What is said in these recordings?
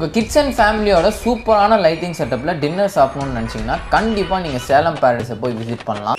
உங்கள் kids and ஃபேமிலியோட சூப்பரான லைட்டிங் செட்டப்பில் டின்னர் சாப்பிடணும்னு நினச்சிங்கன்னா கண்டிப்பாக நீங்கள் சேலம் பேரடைஸை போய் விசிட் பண்ணலாம்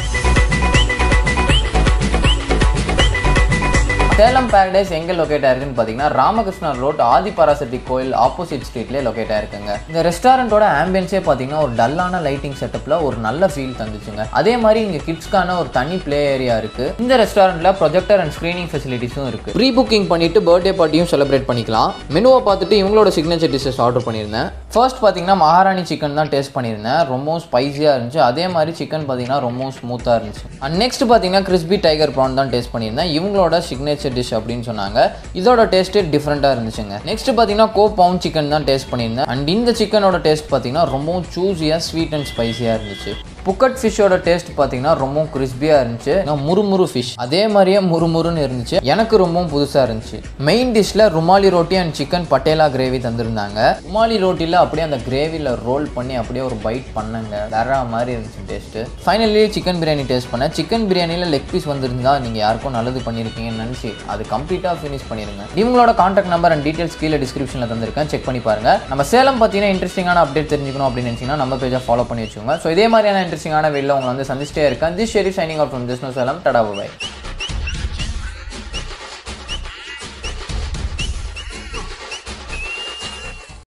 சேலம் பேரடைஸ் எங்கே லொக்கேட் ஆயிருக்குன்னு பார்த்தீங்கன்னா ராமகிருஷ்ணர் ரோட் ஆதிபராசக்தி கோயில் ஆப்போசிட் ஸ்ட்ரீட்லேயே லொக்கேட் ஆயிருக்குங்க இந்த ரெஸ்டாரண்ட்டோட ஆம்பியன்ஸே பார்த்தீங்கன்னா ஒரு டல்லான லைட்டிங் செட்டப்பில் ஒரு நல்ல ஃபீல் தந்துச்சுங்க அதே மாதிரி இங்கே கிட்ஸ்க்கான ஒரு தனி ப்ளே ஏரியா இருக்கு இந்த ரெஸ்டாரண்ட்டில் ப்ரொஜெக்டர் அண்ட் ஸ்க்ரீனிங் ஃபெசிலிட்டிஸும் இருக்கு ப்ரீ புக்கிங் பண்ணிட்டு பர்த்டே பார்ட்டியும் செலிப்ரேட் பண்ணிக்கலாம் மெனுவை பார்த்துட்டு இவங்களோட சிக்னேச்சர் டிஷஸ் ஆர்டர் பண்ணியிருந்தேன் ஃபர்ஸ்ட் பார்த்தீங்கன்னா மகாராணி சிக்கன் தான் டேஸ்ட் பண்ணியிருந்தேன் ரொம்பவும் ஸ்பைசியாக இருந்துச்சு அதே மாதிரி சிக்கன் பார்த்தீங்கன்னா ரொம்பவும் ஸ்மூத்தாக இருந்துச்சு அண்ட் நெக்ஸ்ட் பார்த்தீங்கன்னா கிறிஸ்பி டைகர் ப்ரான் தான் டேஸ்ட் பண்ணியிருந்தேன் இவங்களோட சிக்னேச்சர் டிஷ் அப்படின்னு சொன்னாங்க இதோட டேஸ்ட்டே டிஃப்ரெண்ட்டாக இருந்துச்சுங்க நெக்ஸ்ட் பார்த்தீங்கன்னா கோ பவுண்ட் சிக்கன் தான் டேஸ்ட் பண்ணியிருந்தேன் அண்ட் இந்த சிக்கனோட டேஸ்ட் பார்த்தீங்கன்னா ரொம்பவும் சூஸியாக ஸ்வீட் அண்ட் ஸ்பைசியாக இருந்துச்சு புக்கட் ஃபிஷ்ஷோட டேஸ்ட் பார்த்தீங்கன்னா ரொம்பவும் கிறிஸ்பியாக இருந்துச்சு நான் முறுமுறு ஃபிஷ் அதே மாதிரியே முறுமுறுன்னு இருந்துச்சு எனக்கு ரொம்பவும் புதுசாக இருந்துச்சு மெயின் டிஷ்ல rumali roti and chicken Patiala gravy தந்திருந்தாங்க ருமாலி ரொட்டியில் அப்படியே அந்த கிரேவியில் ரோல் பண்ணி அப்படியே ஒரு பைட் பண்ணங்க வேற மாதிரி இருந்துச்சு taste finally chicken biryani taste பண்ணேன் சிக்கன் பிரியாணியில் லெக் பீஸ் வந்திருந்தா நீங்கள் யாருக்கும் நல்லது பண்ணியிருக்கீங்கன்னு நினச்சி அது கம்ப்ளீட்டாக ஃபினிஷ் பண்ணிருங்க இவங்களோட கான்டாக்ட் நம்பர் அண்ட் டீட்டெயில்ஸ் கீழே டிஸ்கிரிப்ஷனில் தந்திருக்கேன் செக் பண்ணி பாருங்க நம்ம சேலம் பார்த்தீங்கன்னா இன்ட்ரெஸ்டிங்கான அப்டேட் தெரிஞ்சுக்கணும் அப்படின்னு நினச்சிங்கன்னா நம்ம பேஜை ஃபாலோ பண்ணி வச்சுக்கோங்க ஸோ இதே மாதிரியான இன்ட்ரெஸ்டிங்கான வெளில உங்களை வந்து சந்திச்சிட்டே இருக்கேன் this Sherry signing out from this no Salem tata bye